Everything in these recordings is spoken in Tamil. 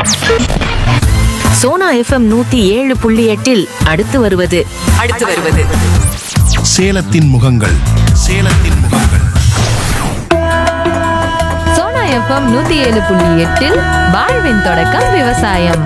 சோனா எஃப்எம் நூத்தி ஏழு புள்ளி எட்டில் அடுத்து வருவது அடுத்து வருவது சேலத்தின் முகங்கள் சேலத்தின் முகங்கள் சோனா எஃப்எம் நூத்தி ஏழு புள்ளி எட்டில் வாழ்வின் தொடக்கம் விவசாயம்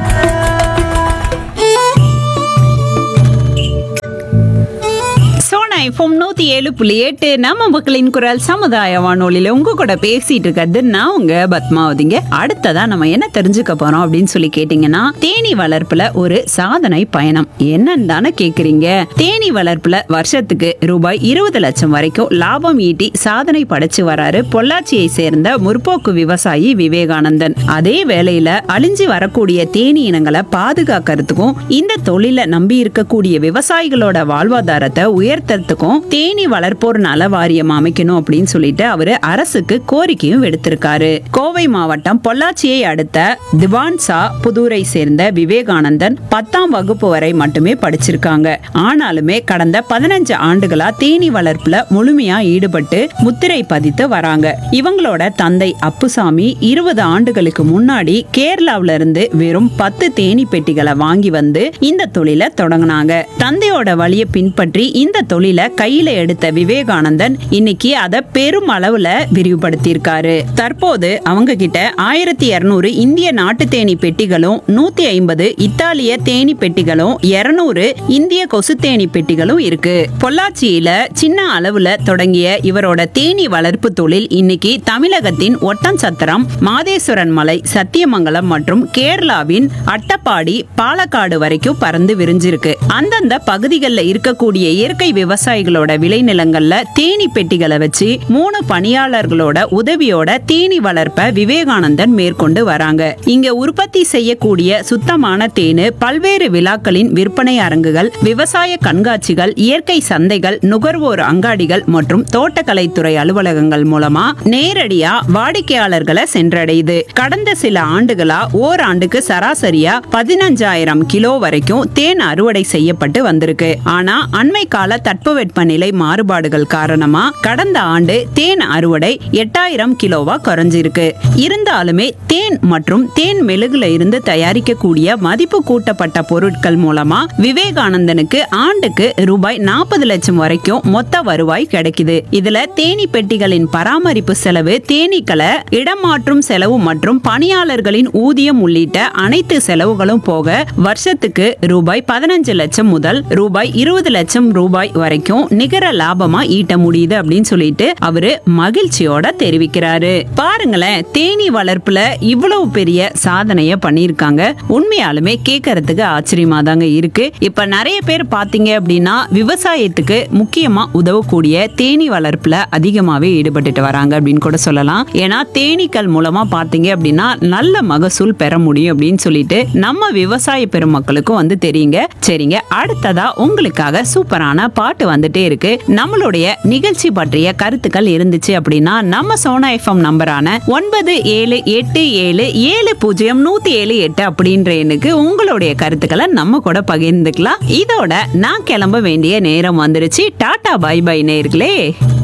சோனா எஃப்எம் நூத்தி ஏழு புள்ளி எட்டு நம்ம மக்களின் குரல் சமுதாய வானொலியில உங்க கூட பேசிட்டு இருக்கிறது நான் உங்க பத்மாவதிங்க அடுத்ததா நம்ம என்ன தெரிஞ்சுக்க போறோம் அப்படின்னு சொல்லி கேட்டீங்கன்னா தேனி வளர்ப்புல ஒரு சாதனை பயணம் என்னன்னு தானே கேக்குறீங்க தேனி வளர்ப்புல வருஷத்துக்கு ரூபாய் இருபது லட்சம் வரைக்கும் லாபம் ஈட்டி சாதனை படைச்சு வராரு பொள்ளாச்சியை சேர்ந்த முற்போக்கு விவசாயி விவேகானந்தன் அதே வேளையில அழிஞ்சு வரக்கூடிய தேனி இனங்களை பாதுகாக்கிறதுக்கும் இந்த தொழிலை நம்பி இருக்கக்கூடிய விவசாயிகளோட வாழ்வாதாரத்தை உயர்த்தறதுக்கும் தேனி வளர்ப்போர் நல வாரியம் அமைக்கணும் அப்படின்னு சொல்லிட்டு அவரு அரசுக்கு கோரிக்கையும் விடுத்திருக்காரு கோவை மாவட்டம் பொள்ளாச்சியை அடுத்த திவான்சா புதூரை சேர்ந்த விவேகானந்தன் பத்தாம் வகுப்பு வரை மட்டுமே படிச்சிருக்காங்க ஆனாலுமே கடந்த பதினஞ்சு ஆண்டுகளா தேனி வளர்ப்புல முழுமையா ஈடுபட்டு முத்திரை பதித்து வராங்க இவங்களோட தந்தை அப்புசாமி இருபது ஆண்டுகளுக்கு முன்னாடி கேரளாவுல இருந்து வெறும் பத்து தேனி பெட்டிகளை வாங்கி வந்து இந்த தொழிலை தொடங்கினாங்க தந்தையோட வழியை பின்பற்றி இந்த தொழிலை கையில எடுத்த விவேகானந்தன் இன்னைக்கு அதை பெரும் அளவுல விரிவுபடுத்தியிருக்காரு தற்போது அவங்க கிட்ட ஆயிரத்தி இருநூறு இந்திய நாட்டு தேனி பெட்டிகளும் நூத்தி ஐம்பது இத்தாலிய தேனி பெட்டிகளும் இருநூறு இந்திய கொசு தேனி பெட்டிகளும் இருக்கு பொள்ளாச்சியில சின்ன அளவுல தொடங்கிய இவரோட தேனி வளர்ப்பு தொழில் இன்னைக்கு தமிழகத்தின் ஒட்டன்சத்திரம் மாதேஸ்வரன் மலை சத்தியமங்கலம் மற்றும் கேரளாவின் அட்டப்பாடி பாலக்காடு வரைக்கும் பறந்து விரிஞ்சிருக்கு அந்தந்த பகுதிகளில் இருக்கக்கூடிய இயற்கை விவசாயிகளோட விளைநிலங்கள்ல தேனி பெட்டிகளை வச்சு மூணு பணியாளர்களோட உதவியோட தேனி வளர்ப்ப விவேகானந்தன் மேற்கொண்டு வராங்க இங்க உற்பத்தி செய்யக்கூடிய சுத்தமான தேனு பல்வேறு விழாக்களின் விற்பனை அரங்குகள் விவசாய கண்காட்சிகள் இயற்கை சந்தைகள் நுகர்வோர் அங்காடிகள் மற்றும் தோட்டக்கலைத்துறை அலுவலகங்கள் மூலமா நேரடியா வாடிக்கையாளர்களை சென்றடையுது கடந்த சில ஆண்டுகளா ஓராண்டுக்கு சராசரியா பதினஞ்சாயிரம் கிலோ வரைக்கும் தேன் அறுவடை செய்யப்பட்டு வந்திருக்கு ஆனா அண்மை கால தட்பவெட்பநிலை மாறுபாடுகள் காரணமா கடந்த ஆண்டு தேன் அறுவடை எட்டாயிரம் கிலோவா குறைஞ்சிருக்கு இருந்தாலுமே தேன் மற்றும் தேன் மெழுகுல இருந்து தயாரிக்கக்கூடிய மதிப்பு கூட்டப்பட்ட பொருட்கள் மூலமா விவேகானந்தனுக்கு ஆண்டுக்கு ரூபாய் நாற்பது லட்சம் வரைக்கும் மொத்த வருவாய் கிடைக்குது இதுல தேனி பெட்டிகளின் பராமரிப்பு செலவு தேனீக்களை இடமாற்றும் செலவு மற்றும் பணியாளர்களின் ஊதியம் உள்ளிட்ட அனைத்து செலவுகளும் போக வருஷத்துக்கு ரூபாய் பதினஞ்சு லட்சம் முதல் ரூபாய் இருபது லட்சம் ரூபாய் வரைக்கும் நிகர லாபமா ஈட்ட முடியுது அப்படின்னு சொல்லிட்டு அவரு மகிழ்ச்சியோட தெரிவிக்கிறாரு பாருங்களேன் தேனி வளர்ப்புல இவ்வளவு பெரிய சாதனைய பண்ணியிருக்காங்க உண்மையாலுமே கேட்கறதுக்கு ஆச்சரியமா தாங்க இருக்கு இப்ப நிறைய பேர் பாத்தீங்க அப்படின்னா விவசாயத்துக்கு முக்கியமா உதவக்கூடிய தேனீ வளர்ப்புல அதிகமாவே ஈடுபட்டுட்டு வராங்க அப்படின்னு கூட சொல்லலாம் ஏன்னா தேனீக்கள் மூலமா பாத்தீங்க அப்படின்னா நல்ல மகசூல் பெற முடியும் அப்படின்னு சொல்லிட்டு நம்ம விவசாய பெருமக்களுக்கும் வந்து தெரியுங்க சரிங்க அடுத்ததா உங்களுக்காக சூப்பரான பாட்டு வந்துட்டே இருக்கு நம்மளுடைய நிகழ்ச்சி பற்றிய கருத்துக்கள் இருந்துச்சு அப்படின்னா நம்ம சோனா எஃப்எம் நம்பரான ஒன்பது ஏழு எட்டு ஏழு ஏழு பூஜ்ஜியம் நூத்தி ஏழு எட்டு அப்படின்ற எண்ணுக்கு உங்களுடைய கருத்துக்களை நம்ம கூட பகிர்ந்துக்கலாம் இதோட நான் கிளம்ப வேண்டிய நேரம் வந்துருச்சு டாடா பை பை நேர்களே